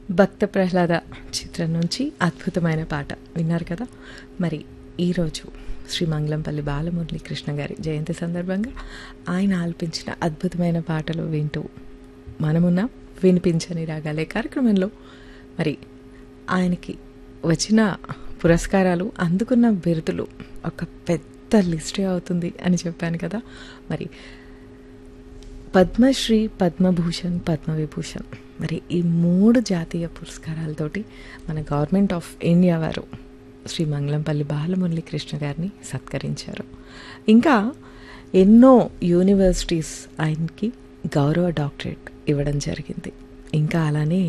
భక్త ప్రహ్లాద చిత్రం నుంచి అద్భుతమైన పాట విన్నారు కదా మరి ఈరోజు శ్రీ మంగళంపల్లి బాలమురళీ కృష్ణ గారి జయంతి సందర్భంగా ఆయన ఆలపించిన అద్భుతమైన పాటలు వింటూ మనమున్న వినిపించని రాగాలే కార్యక్రమంలో మరి ఆయనకి వచ్చిన పురస్కారాలు అందుకున్న బిరుదులు ఒక పెద్ద లిస్టే అవుతుంది అని చెప్పాను కదా మరి పద్మశ్రీ పద్మభూషణ్ పద్మవిభూషణ్ మరి ఈ మూడు జాతీయ పురస్కారాలతోటి మన గవర్నమెంట్ ఆఫ్ ఇండియా వారు శ్రీ మంగళంపల్లి బాలమురళీ కృష్ణ గారిని సత్కరించారు ఇంకా ఎన్నో యూనివర్సిటీస్ ఆయనకి గౌరవ డాక్టరేట్ ఇవ్వడం జరిగింది ఇంకా అలానే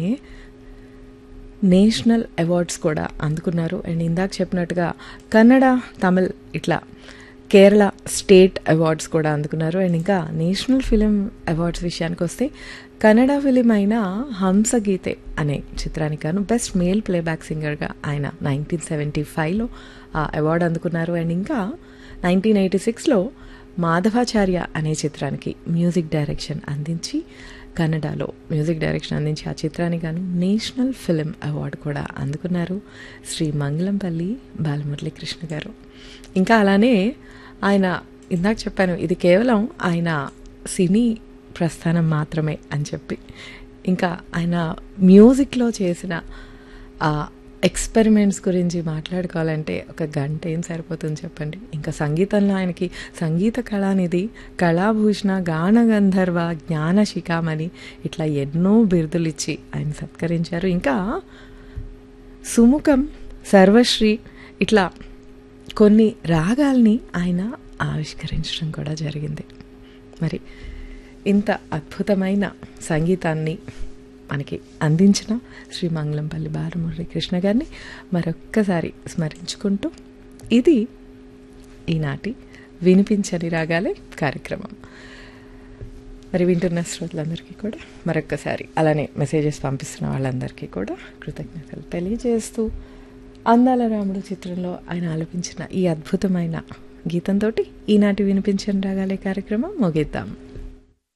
నేషనల్ అవార్డ్స్ కూడా అందుకున్నారు అండ్ ఇందాక చెప్పినట్టుగా కన్నడ తమిళ్ ఇట్లా కేరళ స్టేట్ అవార్డ్స్ కూడా అందుకున్నారు అండ్ ఇంకా నేషనల్ ఫిలిం అవార్డ్స్ విషయానికి వస్తే కన్నడ ఫిలిం అయిన హంసగీతే అనే చిత్రానికి గాను బెస్ట్ మేల్ ప్లేబ్యాక్ సింగర్గా ఆయన నైన్టీన్ సెవెంటీ ఫైవ్లో ఆ అవార్డు అందుకున్నారు అండ్ ఇంకా నైన్టీన్ ఎయిటీ సిక్స్లో మాధవాచార్య అనే చిత్రానికి మ్యూజిక్ డైరెక్షన్ అందించి కన్నడలో మ్యూజిక్ డైరెక్షన్ అందించి ఆ చిత్రానికి గాను నేషనల్ ఫిలిం అవార్డు కూడా అందుకున్నారు శ్రీ మంగళంపల్లి బాలమురళీ కృష్ణ గారు ఇంకా అలానే ఆయన ఇందాక చెప్పాను ఇది కేవలం ఆయన సినీ ప్రస్థానం మాత్రమే అని చెప్పి ఇంకా ఆయన మ్యూజిక్లో చేసిన ఆ ఎక్స్పెరిమెంట్స్ గురించి మాట్లాడుకోవాలంటే ఒక గంట ఏం సరిపోతుంది చెప్పండి ఇంకా సంగీతంలో ఆయనకి సంగీత కళానిధి కళాభూషణ గానగంధర్వ జ్ఞాన శిఖామణి ఇట్లా ఎన్నో బిరుదులు ఇచ్చి ఆయన సత్కరించారు ఇంకా సుముఖం సర్వశ్రీ ఇట్లా కొన్ని రాగాల్ని ఆయన ఆవిష్కరించడం కూడా జరిగింది మరి ఇంత అద్భుతమైన సంగీతాన్ని మనకి అందించిన శ్రీ మంగళంపల్లి బాలమురళి కృష్ణ గారిని మరొక్కసారి స్మరించుకుంటూ ఇది ఈనాటి వినిపించని రాగాలే కార్యక్రమం మరి వింటున్న శ్రోతలందరికీ కూడా మరొక్కసారి అలానే మెసేజెస్ పంపిస్తున్న వాళ్ళందరికీ కూడా కృతజ్ఞతలు తెలియజేస్తూ అందాల రాముడు చిత్రంలో ఆయన ఆలపించిన ఈ అద్భుతమైన గీతంతో ఈనాటి వినిపించని రాగాలే కార్యక్రమం ముగిద్దాం